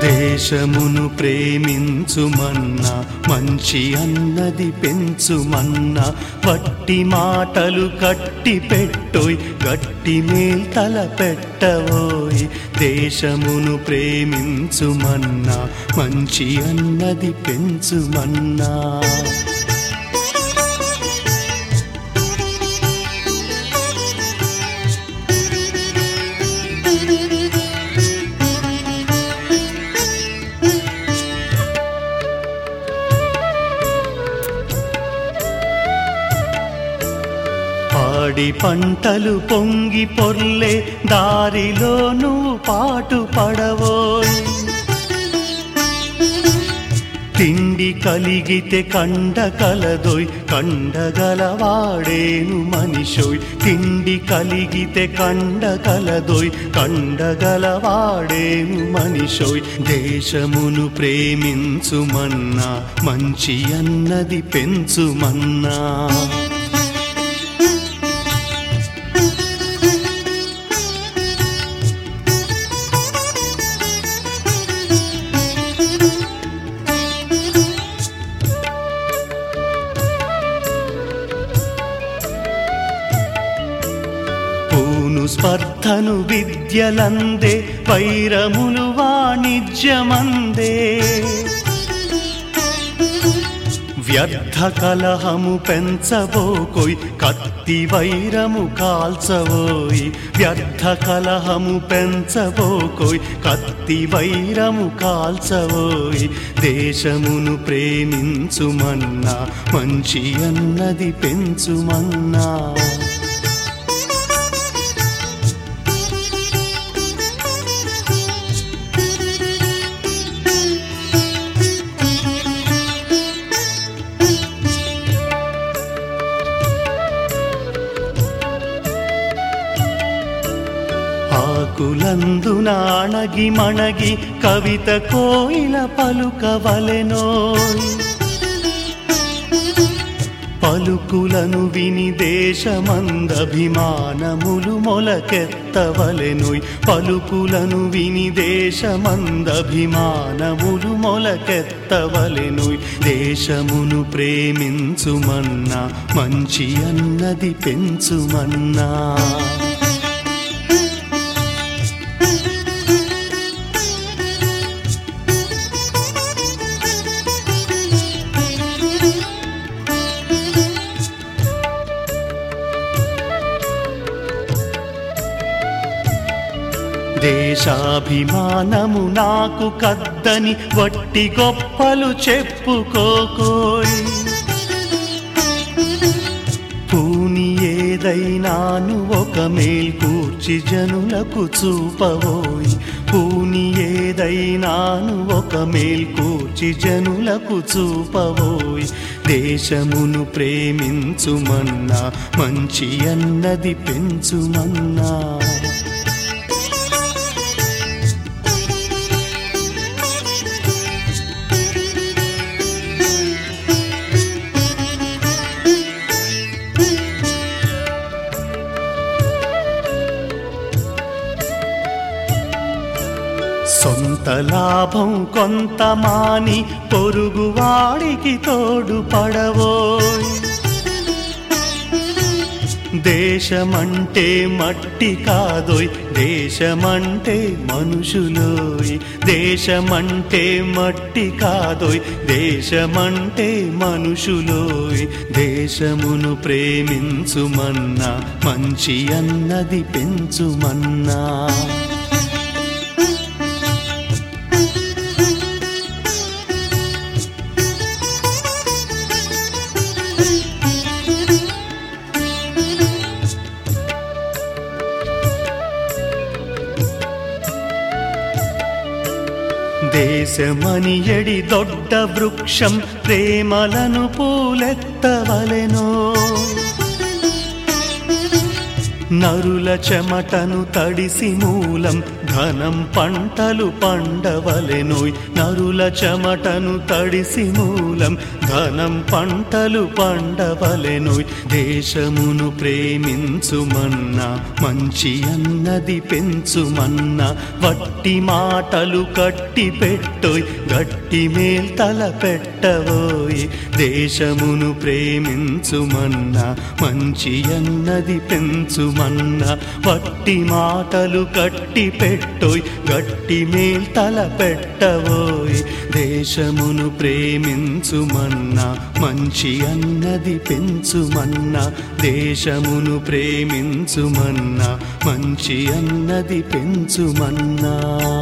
దేశమును ప్రేమించుమన్నా మంచి అన్నది పెంచుమన్నా వట్టి మాటలు కట్టి పెట్టోయ్ గట్టి మేల్తల పెట్టవోయ్ దేశమును ప్రేమించుమన్నా మంచి అన్నది పెంచుమన్నా పాడి పంటలు పొంగి పొర్లే దారిలో నువ్వు పాటు పడవోయ్ తిండి కలిగితే కండ కలదోయ్ కండగలవాడేను మనిషోయ్ తిండి కలిగితే కండ కలదోయ్ కండగలవాడేను మనిషోయ్ దేశమును ప్రేమించుమన్నా మంచి అన్నది పెంచుమన్నా పూను స్పర్ధను విద్యలందే వైరములు వాణిజ్యమందే వ్యర్థ కలహము పెంచబోకోయ్ కత్తి వైరము కాల్చవోయ్ వ్యర్థ కలహము పెంచబోకోయ్ కత్తి వైరము కాల్చవోయ్ దేశమును ప్రేమించుమన్నా మంచి అన్నది పెంచుమన్నా ఆకులందున అణగి మణగి కవిత కోయిల పలుకవలెనోయ్ పలుకులను విని దేశమందభిమానములు మొలకెత్తవలెనోయ్ పలుకులను విని దేశమందభిమానములు మొలకెత్తవలెనోయ్ దేశమును ప్రేమించుమన్నా మంచి అన్నది పెంచుమన్నా దేశాభిమానము నాకు కద్దని వట్టి గొప్పలు చెప్పుకోకోయ్ పూని ఏదైనాను ఒక మేల్కూర్చి జనులకు చూపవోయ్ పూని ఏదైనాను ఒక మేల్కూర్చి జనులకు చూపవోయ్ దేశమును ప్రేమించుమన్నా మంచి అన్నది పెంచుమన్నా సొంత లాభం కొంత మాని పొరుగువాడికి తోడు పడవోయ్ దేశమంటే మట్టి కాదోయ్ దేశమంటే మనుషులోయ్ దేశమంటే మట్టి కాదోయ్ దేశమంటే మనుషులోయ్ దేశమును ప్రేమించుమన్నా మంచి అన్నది పెంచుమన్నా దేశమని ఎడి దొడ్డ వృక్షం ప్రేమలను పూలెత్తవలెనో నరుల చెమటను తడిసి మూలం ధనం పంటలు పండవలెనోయ్ నరుల చెమటను తడిసి మూలం ధనం పంటలు పండవలెనోయ్ దేశమును ప్రేమించుమన్నా మంచి అన్నది పెంచుమన్నా వట్టి మాటలు కట్టి పెట్టోయ్ గట్టి మేల్తల పెట్టవోయ్ దేశమును ప్రేమించుమన్నా మంచి అన్నది పెంచుమన్నా వట్టి మాటలు కట్టి పెట్టోయ్ గట్టి మేల్తల పెట్టవోయ్ దేశమును ప్రేమించుమన్నా మంచి అన్నది పెంచుమన్నా దేశమును ప్రేమించుమన్నా మంచి అన్నది పెంచుమన్నా